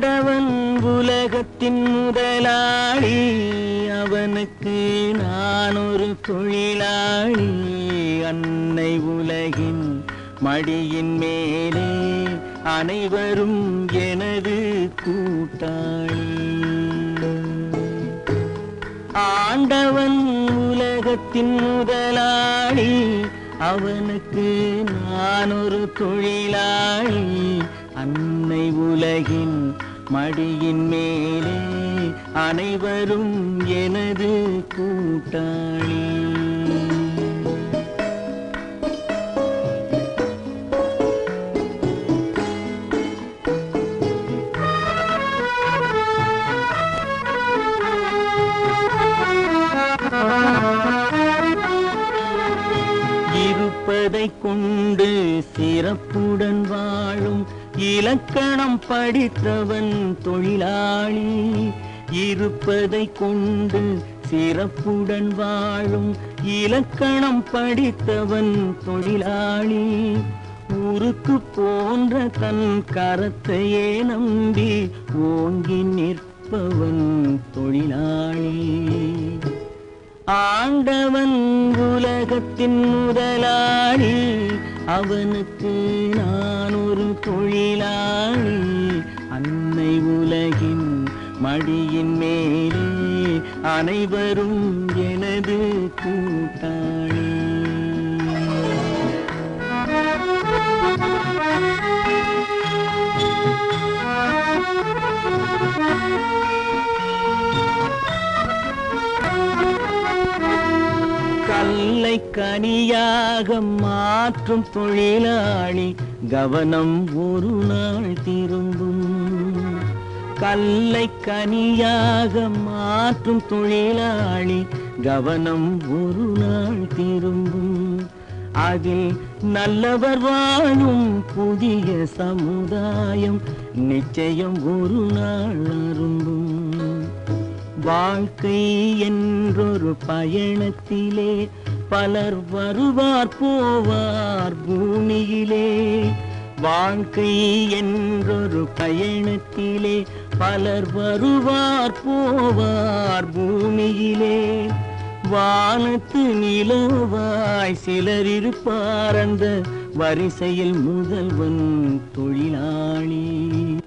ஆண்டவன் உலகத்தின் முதலாளி அவனுக்கு நான் ஒரு தொழிலாளி அன்னை உலகின் மடியின் மேலே அனைவரும் எனது கூட்டாளி ஆண்டவன் உலகத்தின் முதலாளி அவனுக்கு நான் ஒரு தொழிலாளி அன்னை உலகின் மடியின் மேலே அனைவரும் எனது கூட்டாளி இருப்பதை கொண்டு சிறப்புடன் வாழும் இலக்கணம் படித்தவன் தொழிலாளி இருப்பதை கொண்டு சிறப்புடன் வாழும் இலக்கணம் படித்தவன் தொழிலாளி ஊருக்கு போன்ற தன் கரத்தையே நம்பி ஓங்கி நிற்பவன் தொழிலாளி ஆண்டவன் உலகத்தின் முதலாளி அவனுக்கு நான் ஒரு தொழிலாளி அன்னை உலகின் மடியின் மேலே அனைவரும் எனது கூட்டாளி கல்லை கனியாக மாற்றும் தொழிலாளி கவனம் ஒரு நாள் திரும்பும் கல்லை கனியாக மாற்றும் தொழிலாளி கவனம் ஒரு நாள் திரும்பும் அதில் நல்லவர் வாழும் புதிய சமுதாயம் நிச்சயம் ஒரு நாள் அரும்பும் வாழ்க்கை என்றொரு பயணத்திலே பலர் வருவார் போவார் பூமியிலே வாழ்க்கை என்றொரு பயணத்திலே பலர் வருவார் போவார் பூமியிலே வானத்து நிலவாய் சிலர் இருப்பார் அந்த வரிசையில் முதல்வன் தொழிலாளி